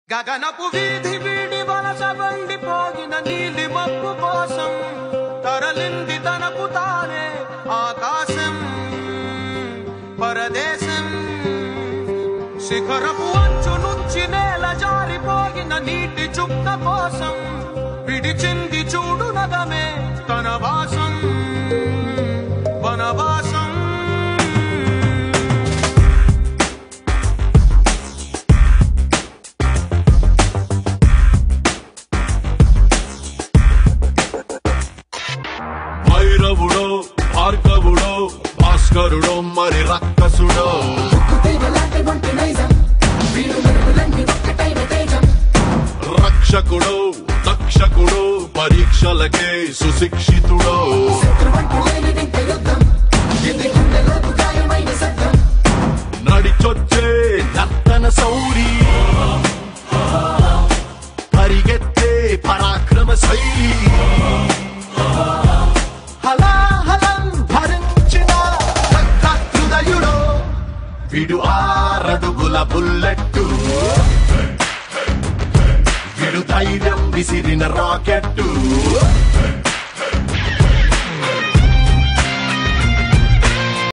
గగనపు వీధి వీడి వలస వండిపోయిన నీలి మబ్బు కోసం తరలింది తనకు తానే ఆకాశం పరదేశం శిఖరపు అంచు నుంచి నేల జారిపోయిన నీటి చుక్క కోసం విడిచింది చూడు నగమే తన వాసం వనవాసం భైరవుడో భార్గవుడో భాస్కరుడో మరి రక్కసుడో రక్షకుడో తక్షకుడో పరీక్షలకే సుశిక్షితుడో నడిచొచ్చే నర్తన సౌరి పరిగెత్తే పరాక్రమ శైలి హలాహలం భరించిన హృదయుడో విడు ఆరడుగుల బుల్లెట్టు విడు ధైర్యం విసిరిన రాకెట్టు